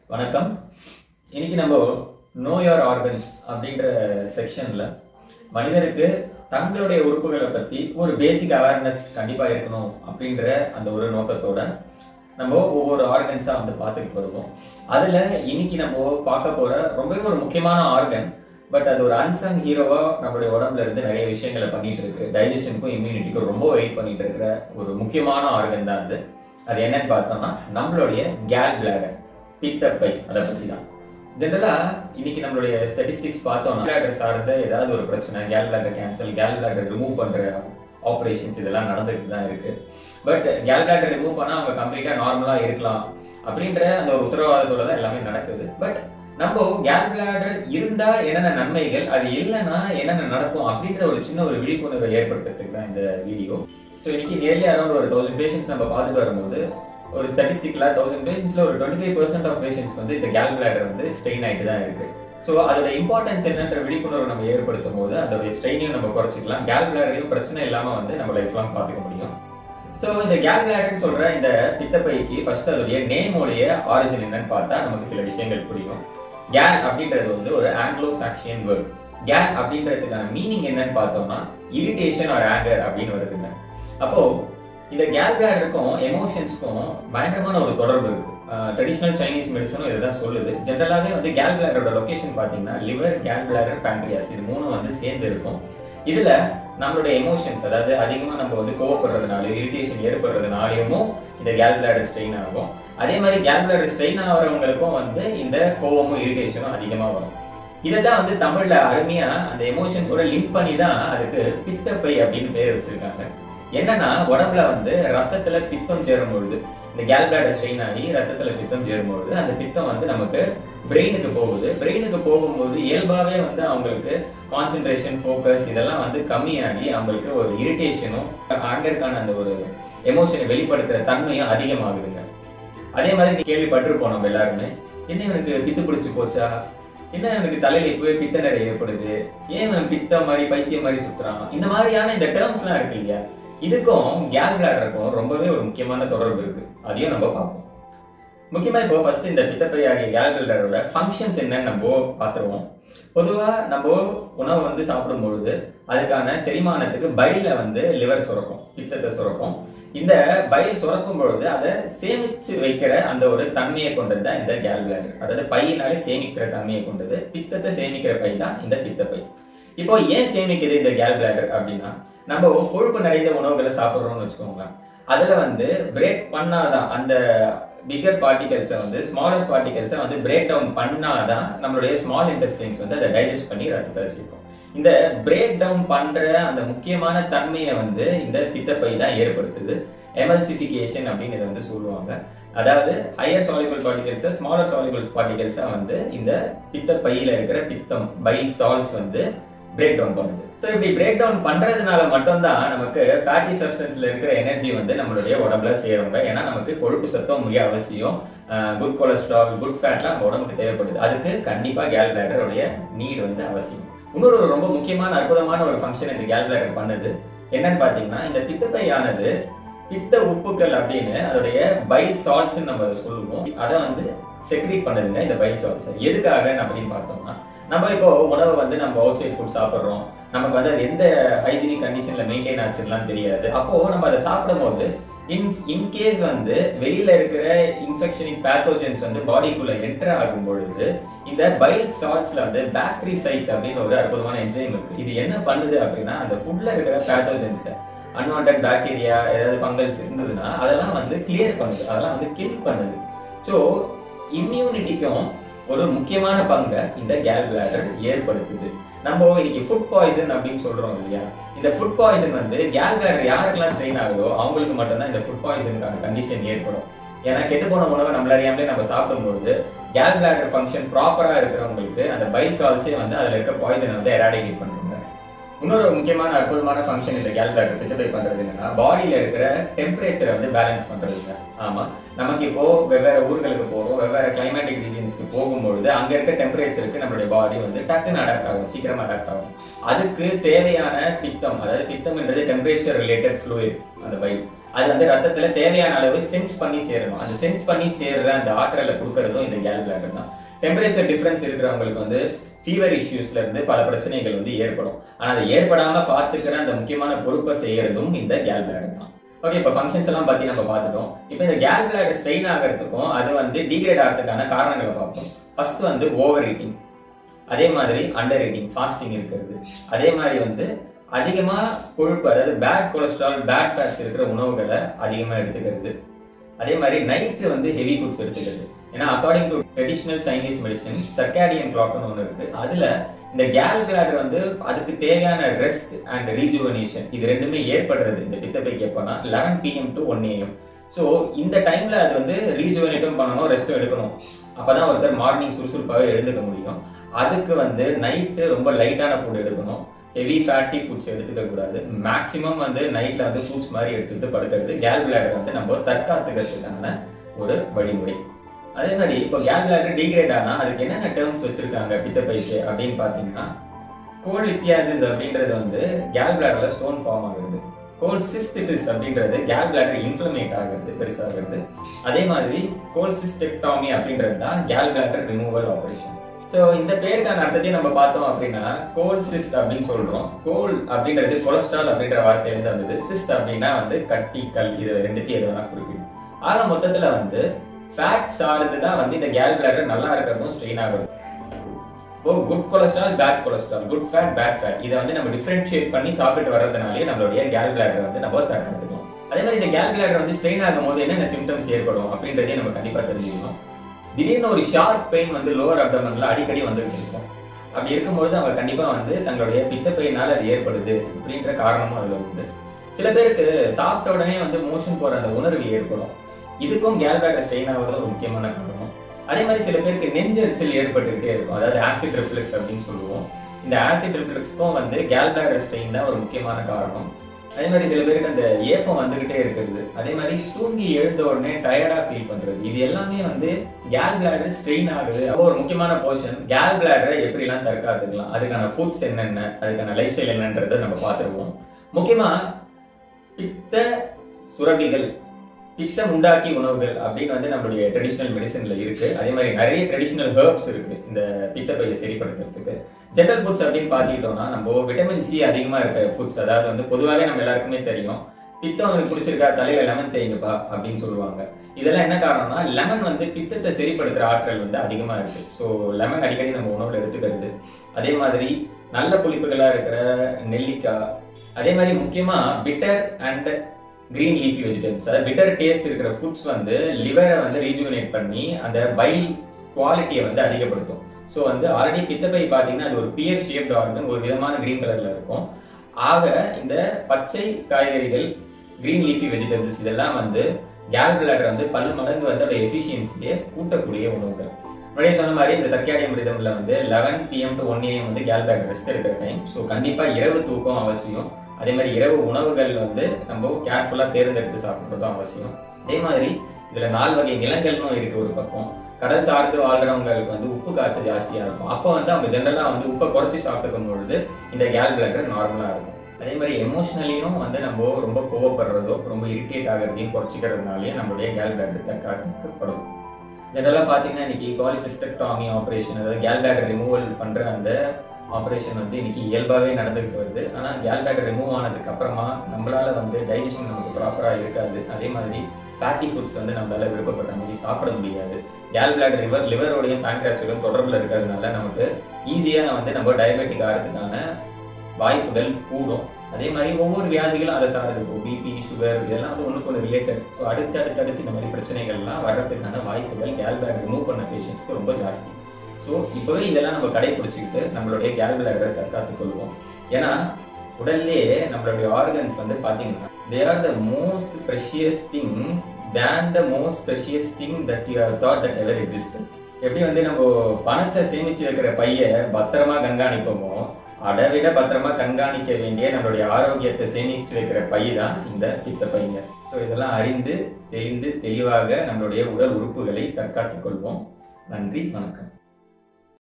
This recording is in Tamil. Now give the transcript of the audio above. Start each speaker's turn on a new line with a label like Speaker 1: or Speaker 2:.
Speaker 1: வணக்கம் இன்னைக்கு நம்ம நோ யோர் ஆர்கன்ஸ் அப்படின்ற செக்ஷன்ல மனிதருக்கு தங்களுடைய உறுப்புகளை பத்தி ஒரு பேசிக் அவேர்னஸ் கண்டிப்பா இருக்கணும் அப்படின்ற அந்த ஒரு நோக்கத்தோட நம்ம ஒவ்வொரு ஆர்கன்ஸா வந்து பார்த்துட்டு வருவோம் அதுல இன்னைக்கு நம்ம பார்க்க போற ரொம்பவே ஒரு முக்கியமான ஆர்கன் பட் அது ஒரு அன்சங் ஹீரோவா நம்மளுடைய உடம்புல இருந்து நிறைய விஷயங்களை பண்ணிட்டு இருக்கு டைஜஷனுக்கும் இம்யூனிட்டிக்கும் ரொம்ப வெயிட் பண்ணிட்டு இருக்கிற ஒரு முக்கியமான ஆர்கன் தான் அது அது என்னன்னு பார்த்தோம்னா நம்மளுடைய கேல் பிளாடர் பித்தப்பை அதை பத்தி தான் ஜென்ரலா இன்னைக்கு நம்மளுடைய ஸ்டாட்டிஸ்டிக்ஸ் பார்த்தோம்னா பிளாடர் சார்ந்த ஏதாவது ஒரு பிரச்சனை gall bladder cancer gall bladder remove பண்ற ஆப்ரேஷன்ஸ் இதெல்லாம் நடந்துட்டு தான் இருக்கு பட் கேல் பிளாடர் ரிமூவ் பண்ணா அவங்க கம்ப்ளீட்டா நார்மலா இருக்கலாம் அப்படின்ற அந்த ஒரு உத்தரவாதத்தோட தான் எல்லாமே நடக்குது பட் நம்ம கேல் பிளாடர் இருந்தா என்னென்ன நன்மைகள் அது இல்லைன்னா என்னென்ன நடக்கும் அப்படின்ற ஒரு சின்ன ஒரு விழிப்புணர்வை ஏற்படுத்துறதுக்கு தான் இந்த வீடியோ ஸோ இன்னைக்கு நியர்லி அரௌண்ட் ஒரு தௌசண்ட் பேஷண்ட்ஸ் நம்ம பார்த்துட்டு வரும்போது ஒரு ஸ்டாட்டிஸ்டிக்ல தௌசண்ட் பேஷண்ட்ஸ்ல ஒரு twenty five percent of patients வந்து இந்த கேல் பிளாடர் வந்து ஸ்ட்ரெயின் ஆகிட்டு தான் இருக்கு ஸோ அதோட இம்பார்ட்டன்ஸ் என்னன்ற விழிப்புணர்வு நம்ம ஏற்படுத்தும் போது அதோட ஸ்ட்ரெயினையும் நம்ம குறைச்சிக்கலாம் கேல் பிளாடரையும் பிரச்சனை இல்லாம வந்து நம்ம லைஃப் லாங் பார்த்துக்க முடியும் ஸோ இந்த கேல் பிளாடர்னு சொல்ற இந்த பித்தப்பைக்கு ஃபர்ஸ்ட் அதோடைய நேமோடைய ஆரிஜின் என்னன்னு பார்த்தா நமக்கு சில விஷயங்கள் புரியும் கேல் அப்படின்றது வந்து ஒரு ஆங்கிலோ சாக்சியன் வேர்ட் கேல் அப்படின்றதுக்கான மீனிங் என்னன்னு பார்த்தோம்னா இரிட்டேஷன் ஆர் ஆங்கர் அப்படின்னு வருதுங்க அப்போ இந்த கேல் பிளாடருக்கும் எமோஷன்ஸ்க்கும் பயங்கரமான ஒரு தொடர்பு இருக்கு ட்ரெடிஷ்னல் சைனீஸ் மெடிசனும் இதுதான் சொல்லுது ஜென்ரலாகவே வந்து கேல் பிளாடரோட லொகேஷன் பார்த்தீங்கன்னா லிவர் கேல் பிளாடர் பேங்க்ரியாஸ் இது மூணும் வந்து சேர்ந்து இருக்கும் இதுல நம்மளுடைய எமோஷன்ஸ் அதாவது அதிகமா நம்ம வந்து கோவப்படுறதுனால இரிட்டேஷன் ஏற்படுறதுனாலையும் இந்த கேல் பிளாடர் ஸ்ட்ரெயின் ஆகும் அதே மாதிரி கேல் பிளாடர் ஸ்ட்ரெயின் ஆகிறவங்களுக்கும் வந்து இந்த கோவமும் இரிட்டேஷனும் அதிகமா வரும் இதை தான் வந்து தமிழ்ல அருமையா அந்த எமோஷன்ஸோட லிங்க் பண்ணி தான் அதுக்கு பித்தப்பை அப்படின்னு பேர் வச்சிருக்காங்க என்னன்னா உடம்புல வந்து ரத்தத்துல பித்தம் சேரும் பொழுது இந்த கேல் பிளாடர் ஸ்ட்ரெயின் ஆகி ரத்தத்துல பித்தம் சேரும் பொழுது அந்த பித்தம் வந்து நமக்கு பிரெயினுக்கு போகுது பிரெயினுக்கு போகும்போது இயல்பாவே வந்து அவங்களுக்கு கான்சென்ட்ரேஷன் ஃபோக்கஸ் இதெல்லாம் வந்து கம்மியாகி அவங்களுக்கு ஒரு இரிட்டேஷனும் ஆங்கருக்கான அந்த ஒரு எமோஷனை வெளிப்படுத்துற தன்மையும் அதிகமாகுதுங்க அதே மாதிரி கேள்விப்பட்டிருப்போம் நம்ம எல்லாருமே என்ன எனக்கு பித்து பிடிச்சு போச்சா என்ன எனக்கு தலையில இப்பவே பித்த நடை ஏற்படுது ஏன் இவன் பித்த மாதிரி பைத்தியம் மாதிரி சுத்துறான் இந்த மாதிரியான இந்த டேர்ம்ஸ் எல்லாம் இருக்கு இல்லையா இதுக்கும் கேல் பிளாடருக்கும் ரொம்பவே ஒரு முக்கியமான தொடர்பு இருக்கு அதையும் நம்ம பார்ப்போம் முக்கியமா இப்போ ஃபர்ஸ்ட் இந்த பித்தப்பை ஆகிய கேல் பிளாடரோட ஃபங்க்ஷன்ஸ் என்னன்னு நம்ம பார்த்துருவோம் பொதுவா நம்ம உணவு வந்து சாப்பிடும் பொழுது அதுக்கான செரிமானத்துக்கு பைல வந்து லிவர் சுரக்கும் பித்தத்தை சுரக்கும் இந்த பைல் சுரக்கும் பொழுது அதை சேமிச்சு வைக்கிற அந்த ஒரு தன்மையை கொண்டது தான் இந்த கேல் பிளாடர் அதாவது பையினாலே சேமிக்கிற தன்மையை கொண்டது பித்தத்தை சேமிக்கிற பை தான் இந்த பித்தப்பை இப்போ ஏன் சேமிக்குது இந்த கேல் பிளாடர் அப்படின்னா நம்ம கொழுப்பு நிறைந்த உணவுகளை சாப்பிட்றோம்னு வச்சுக்கோங்களேன் அதுல வந்து பிரேக் பண்ணாதான் அந்த பிகர் பார்ட்டிகல்ஸை வந்து ஸ்மாலர் பார்ட்டிகல்ஸை வந்து பிரேக் டவுன் பண்ணாதான் நம்மளுடைய ஸ்மால் இன்டெஸ்டைன்ஸ் வந்து அதை டைஜஸ்ட் பண்ணி ரத்தத்தில் சேர்க்கும் இந்த பிரேக் டவுன் பண்ற அந்த முக்கியமான தன்மையை வந்து இந்த பித்தப்பை தான் ஏற்படுத்துது எமல்சிஃபிகேஷன் அப்படின்னு இதை வந்து சொல்லுவாங்க அதாவது ஹையர் சாலிபிள் பார்ட்டிகல்ஸை ஸ்மாலர் சாலிபிள் பார்ட்டிகல்ஸை வந்து இந்த பித்தப்பையில இருக்கிற பித்தம் பை சால்ஸ் வந்து பிரேக் டவுன் பண்ணுது ஸோ இப்படி பிரேக் டவுன் பண்றதுனால மட்டும்தான் நமக்கு ஃபேட்டி சப்ஸ்டன்ஸ்ல இருக்கிற எனர்ஜி வந்து நம்மளுடைய உடம்புல சேருங்க ஏன்னா நமக்கு கொழுப்பு சத்தம் மிக அவசியம் குட் கொலஸ்ட்ரால் குட் ஃபேட்லாம் நம்ம உடம்புக்கு தேவைப்படுது அதுக்கு கண்டிப்பா கேல் பிளாடருடைய நீட் வந்து அவசியம் இன்னொரு ஒரு ரொம்ப முக்கியமான அற்புதமான ஒரு ஃபங்க்ஷன் இந்த கேல் பிளாடர் பண்ணுது என்னன்னு பாத்தீங்கன்னா இந்த பித்தப்பையானது பித்த உப்புக்கள் அப்படின்னு அதோடைய பைல் சால்ட்ஸ் நம்ம சொல்லுவோம் அதை வந்து செக்ரீட் பண்ணுதுங்க இந்த பைல் சால்ட்ஸ் எதுக்காக அப்படின்னு பார்த்தோம்னா நம்ம இப்போ உணவு வந்து நம்ம அவுட் சைட் ஃபுட் சாப்பிட்றோம் நமக்கு வந்து அது எந்த ஹைஜீனிக் கண்டிஷன்ல மெயின்டைன் ஆச்சுலாம் தெரியாது அப்போ நம்ம அதை சாப்பிடும் போது இன் இன்கேஸ் வந்து வெளியில இருக்கிற இன்ஃபெக்ஷனிக் பேத்தோஜன்ஸ் வந்து பாடிக்குள்ள என்டர் ஆகும் பொழுது இந்த பைல் சால்ட்ஸ்ல வந்து பேக்டரி சைட்ஸ் அப்படின்னு ஒரு அற்புதமான என்சைம் இருக்கு இது என்ன பண்ணுது அப்படின்னா அந்த ஃபுட்ல இருக்கிற பேத்தோஜன்ஸை அன்வான்ட் பாக்டீரியா ஏதாவது ஃபங்கல்ஸ் இருந்ததுன்னா அதெல்லாம் வந்து கிளியர் பண்ணுது அதெல்லாம் வந்து கில் பண்ணுது ஸோ இம்யூனிட்டிக்கும் ஒரு முக்கியமான பங்கை இந்த கேல் பிளாடர் ஏற்படுத்துது நம்ம இன்னைக்கு ஃபுட் பாய்சன் அப்படின்னு சொல்றோம் இல்லையா இந்த ஃபுட் பாய்சன் வந்து கேல் பிளாடர் யாருக்கெல்லாம் ஸ்ட்ரெயின் ஆகுதோ அவங்களுக்கு மட்டும்தான் இந்த ஃபுட் பாய்சனுக்கான கண்டிஷன் ஏற்படும் ஏன்னா கெட்டு போன உணவை நம்மள அறியாமலே நம்ம சாப்பிடும்போது கேல் பிளாடர் ஃபங்க்ஷன் ப்ராப்பரா இருக்கிறவங்களுக்கு அந்த பைல் சால்ஸே வந்து அதுல இருக்க பாய்சனை வந்து எராடிகேட் பண்ணுறாங்க இன்னொரு முக்கியமான அற்புதமான ஃபங்க்ஷன் இந்த கேல் பிளாடர் பித்தப்பை பண்றது என்னன்னா பாடியில இருக்கிற டெம்பரேச்சரை வந்து பேலன்ஸ் பண்றதுங்க ஆமா நமக்கு இப்போ வெவ்வேறு ஊர்களுக்கு போறோம் வெவ்வேறு கிளைமேட்டிக் ரீஜன்ஸ்க்கு போகும்பொழுது அங்க இருக்க டெம்பரேச்சருக்கு நம்மளுடைய பாடி வந்து டக்குன்னு அடாப்ட் ஆகும் சீக்கிரமா அடாப்ட் ஆகும் அதுக்கு தேவையான பித்தம் அதாவது பித்தம் என்றது டெம்பரேச்சர் ரிலேட்டட் ஃப்ளூயிட் அந்த பை அது வந்து ரத்தத்துல தேவையான அளவு சென்ஸ் பண்ணி சேரணும் அந்த சென்ஸ் பண்ணி சேர்ற அந்த ஆற்றலை கொடுக்கறதும் இந்த கேல் பிளாடர் தான் டெம்பரேச்சர் டிஃபரன்ஸ் இருக்கிறவங்களுக்கு வந்து ஃபீவர் இஷ்யூஸ்ல இருந்து பல பிரச்சனைகள் வந்து ஏற்படும் ஆனா அதை ஏற்படாம பாத்துக்கிற அந்த முக்கியமான பொறுப்பை செய்யறதும் இந்த கேல் பிளாடர் தான் ஓகே இப்போ ஃபங்க்ஷன்ஸ் எல்லாம் பத்தி நம்ம பார்த்துட்டோம் இப்போ இந்த கேல் பிளாடர் ஸ்ட்ரெயின் ஆகிறதுக்கும் அது வந்து டீக்ரேட் ஆகிறதுக்கான காரணங்களை பார்ப்போம் ஃபர்ஸ்ட் வந்து ஓவர் ஈட்டிங் அதே மாதிரி அண்டர் ஈட்டிங் ஃபாஸ்டிங் இருக்கிறது அதே மாதிரி வந்து அதிகமா கொழுப்பு அதாவது பேட் கொலஸ்ட்ரால் பேட் ஃபேட்ஸ் இருக்கிற உணவுகளை அதிகமா எடுத்துக்கிறது அதே மாதிரி நைட்டு வந்து ஹெவி ஃபுட்ஸ் எடுத்துக்கிறது ஏன்னா according to traditional Chinese medicine circadian கிளாக்னு ஒன்று இருக்கு அதுல இந்த கேல் பிளாடர் வந்து அதுக்கு தேவையான ரெஸ்ட் அண்ட் ரீஜுவனேஷன் இது ரெண்டுமே ஏற்படுறது இந்த பித்தப்பைக்கு எப்போனா eleven PM to one AM so இந்த டைம்ல அது வந்து ரீஜுவனேட்டும் பண்ணணும் ரெஸ்ட்டும் எடுக்கணும் அப்பதான் ஒருத்தர் மார்னிங் சுறுசுறுப்பாகவே எழுந்துக்க முடியும் அதுக்கு வந்து நைட்டு ரொம்ப லைட்டான ஃபுட் எடுக்கணும் ஹெவி ஃபேட்டி ஃபுட்ஸ் எடுத்துக்க கூடாது மேக்ஸிமம் வந்து நைட்ல வந்து ஃப்ரூட்ஸ் மாதிரி எடுத்துட்டு படுக்கிறது கேல் பிளாடர் வந்து நம்ம தற்காத்துக்கிறதுக்கான ஒரு வழிமுறை அதே மாதிரி இப்போ கேல் பிளாடர் டீக்ரேட் ஆனா அதுக்கு என்னென்ன டேர்ம்ஸ் வச்சிருக்காங்க பித்தப்பைக்கு அப்படின்னு பாத்தீங்கன்னா கோல் லித்தியாசிஸ் அப்படின்றது வந்து கேல் பிளாடர்ல ஸ்டோன் ஃபார்ம் ஆகுது கோல் சிஸ்டிட்டிஸ் அப்படின்றது கேல் பிளாடர் இன்ஃப்ளமேட் ஆகுறது பெருசாகிறது அதே மாதிரி கோல் சிஸ்டெக்டாமி அப்படின்றது தான் gall bladder removal operation so இந்த பேருக்கான அர்த்தத்தையும் நம்ம பார்த்தோம் அப்படின்னா கோல் சிஸ்ட் அப்படின்னு சொல்றோம் கோல் அப்படின்றது கொலஸ்ட்ரால் அப்படின்ற வார்த்தையிலிருந்து வந்தது சிஸ்ட் அப்படின்னா வந்து கட்டி கல் இது ரெண்டுத்தையும் எது வேணா குறிப்பிடும் ஆக மொத்தத்துல வந்து ஃபேட் சார்ந்து தான் வந்து இந்த கேல் பிளாடர் நல்லா இருக்கிறதும் ஸ்ட்ரெயின் ஆகுது இப்போ good cholesterol bad cholesterol good fat bad fat இதை வந்து நம்ம டிஃபரன்ஷியேட் பண்ணி சாப்பிட்டு வர்றதுனாலே நம்மளுடைய கேல் பிளாடர் வந்து நம்ம தடுத்துக்கணும் அதே மாதிரி இந்த கேல் பிளாடர் வந்து ஸ்ட்ரெயின் ஆகும் போது என்னென்ன சிம்டம்ஸ் ஏற்படும் அப்படின்றதையும் நம்ம கண்டிப்பா தெரிஞ்சுக்கணும் திடீர்னு ஒரு ஷார்ப் பெயின் வந்து லோவர் அப்டமன்ல அடிக்கடி வந்துட்டு இருக்கும் அப்படி இருக்கும்போது அவங்க கண்டிப்பா வந்து தங்களுடைய பித்தப்பையினால அது ஏற்படுது அப்படின்ற காரணமும் அதுல உண்டு சில பேருக்கு சாப்பிட்ட உடனே வந்து மோஷன் போற அந்த உணர்வு ஏற்படும் இதுக்கும் கேல் பிளாடர் ஸ்ட்ரெயின் ஆகுறது ஒரு முக்கியமான காரணம் அதே மாதிரி சில பேருக்கு நெஞ்செரிச்சல் ஏற்பட்டுக்கிட்டே இருக்கும் அதாவது ஆசிட் ரிஃப்ளெக்ஸ் அப்படின்னு சொல்லுவோம் இந்த ஆசிட் ரிஃப்ளெக்ஸ்க்கும் வந்து கேல் பிளாடர் ஸ்ட்ரெயின் தான் ஒரு முக்கியமான காரணம் அதே மாதிரி சில பேருக்கு அந்த ஏப்பம் வந்துகிட்டே இருக்கிறது அதே மாதிரி தூங்கி எழுந்த உடனே டயர்டா ஃபீல் பண்றது இது எல்லாமே வந்து கேல் பிளாடர் ஸ்ட்ரெயின் ஆகுது அப்போ ஒரு முக்கியமான போர்ஷன் கேல் பிளாடரை எப்படிலாம் தற்காத்துக்கலாம் அதுக்கான ஃபுட்ஸ் என்னென்ன அதுக்கான லைஃப் ஸ்டைல் என்னன்றதை நம்ம பார்த்துருவோம் முக்கியமா பித்த சுரபிகள் பித்தம் உண்டாக்கி உணவுகள் அப்படின்னு வந்து நம்மளுடைய ட்ரெடிஷ்னல் மெடிசன்ல இருக்கு அதே மாதிரி நிறைய ட்ரெடிஷ்னல் ஹெர்ப்ஸ் இருக்கு இந்த பித்தப்பையை சரிப்படுத்துறதுக்கு ஜெனரல் ஃபுட்ஸ் அப்படின்னு பார்த்துக்கிட்டோம்னா நம்ம விட்டமின் சி அதிகமா இருக்க ஃபுட்ஸ் அதாவது வந்து பொதுவாகவே நம்ம எல்லாருக்குமே தெரியும் பித்தம் உங்களுக்கு பிடிச்சிருக்கா தலையில லெமன் தேய்ங்கப்பா அப்படின்னு சொல்லுவாங்க இதெல்லாம் என்ன காரணம்னா லெமன் வந்து பித்தத்தை சரிப்படுத்துற ஆற்றல் வந்து அதிகமா இருக்கு ஸோ லெமன் அடிக்கடி நம்ம உணவுல எடுத்துக்கிறது அதே மாதிரி நல்ல புளிப்புகளா இருக்கிற நெல்லிக்காய் அதே மாதிரி முக்கியமா bitter and green leafy vegetables அதாவது பிட்டர் டேஸ்ட் இருக்கிற ஃபுட்ஸ் வந்து லிவரை வந்து ரீஜுவனேட் பண்ணி அந்த பைல் குவாலிட்டியை வந்து அதிகப்படுத்தும் ஸோ வந்து ஆல்ரெடி பித்தப்பை பார்த்தீங்கன்னா அது ஒரு பியர் ஷேப்ட் ஆர்கன் ஒரு விதமான கிரீன் கலர்ல இருக்கும் ஆக இந்த பச்சை காய்கறிகள் கிரீன் லீஃபி வெஜிடபிள்ஸ் இதெல்லாம் வந்து கேல் பிளாடர் வந்து பல் மடங்கு வந்து அதோட எஃபிஷியன்சியை கூட்டக்கூடிய உணவுகள் முன்னாடியே சொன்ன மாதிரி இந்த சர்க்காடியம் ரிதம்ல வந்து eleven PM to one AM வந்து கேல் பிளாடர் ரெஸ்ட் எடுக்கிற டைம் ஸோ கண்டிப்பா இரவு தூக்கம் அவசியம் அதே மாதிரி இரவு உணவுகள் வந்து நம்ம கேர்ஃபுல்லா தேர்ந்தெடுத்து சாப்பிட்றதும் அவசியம் அதே மாதிரி இதுல நாலு வகை நிலங்கள்னும் இருக்கு ஒரு பக்கம் கடல் சார்ந்து வாழ்றவங்களுக்கு வந்து உப்பு காத்து ஜாஸ்தியா இருக்கும் அப்போ வந்து அவங்க ஜென்ரலா வந்து உப்பை குறைச்சி சாப்பிட்டுக்கும் பொழுது இந்த கேல் பிளாடர் நார்மலா இருக்கும் அதே மாதிரி எமோஷனலியும் வந்து நம்ம ரொம்ப கோவப்படுறதோ ரொம்ப இரிட்டேட் ஆகிறதையும் குறைச்சிக்கிறதுனாலயும் நம்மளுடைய கேல் பிளாடர் தற்காக்கப்படும் ஜென்ரலாக பார்த்தீங்கன்னா இன்னைக்கு காலிசிஸ்டெக்டாமி ஆப்ரேஷன் அதாவது கேல் பிளாடர் ரிமூவல் பண்ற அந்த ஆப்ரேஷன் வந்து இன்னைக்கு இயல்பாகவே நடந்துகிட்டு வருது ஆனால் கேல் பிளாடர் ரிமூவ் ஆனதுக்கு அப்புறமா நம்மளால வந்து டைஜஷன் நமக்கு ப்ராப்பராக இருக்காது அதே மாதிரி ஃபேட்டி ஃபுட்ஸ் வந்து நம்மளால விருப்பப்பட்ட மாதிரி சாப்பிட முடியாது கேல் பிளாடர் லிவர் லிவரோடையும் பேங்க்ராஸோடையும் தொடர்பில் இருக்கிறதுனால நமக்கு ஈஸியாக வந்து நம்ம டயபெட்டிக் ஆகிறதுக்கான வாய்ப்புகள் கூடும் அதே மாதிரி ஒவ்வொரு வியாதிகளும் அதை சார்ந்து இருக்கும் பிபி சுகர் இதெல்லாம் வந்து ஒன்றுக்கு ஒன்று ரிலேட்டட் ஸோ அடுத்து அடுத்து அடுத்து இந்த மாதிரி பிரச்சனைகள்லாம் வர்றதுக்கான வாய்ப்புகள் கேல் பிளாடர் ரிமூவ் பண்ண பேஷண்ட்ஸ்க்கு ரொம்ப ஜாஸ்தி ஸோ இப்போவே இதெல்லாம் நம்ம கடைபிடிச்சிக்கிட்டு நம்மளுடைய கேல் பிளாடரை தற்காத்துக் கொள்வோம் ஏன்னா உடல்லேயே நம்மளுடைய ஆர்கன்ஸ் வந்து பார்த்தீங்கன்னா they are the most precious thing then the most precious thing that you have thought that ever exist எப்படி வந்து நம்ம பணத்தை சேமிச்சு வைக்கிற பைய பத்திரமா கண்காணிப்போமோ அதை விட பத்திரமா கண்காணிக்க வேண்டிய நம்மளுடைய ஆரோக்கியத்தை சேமிச்சு வைக்கிற பை தான் இந்த பித்த பைங்க ஸோ இதெல்லாம் அறிந்து தெளிந்து தெளிவாக நம்மளுடைய உடல் உறுப்புகளை தற்காத்துக் கொள்வோம் நன்றி வணக்கம்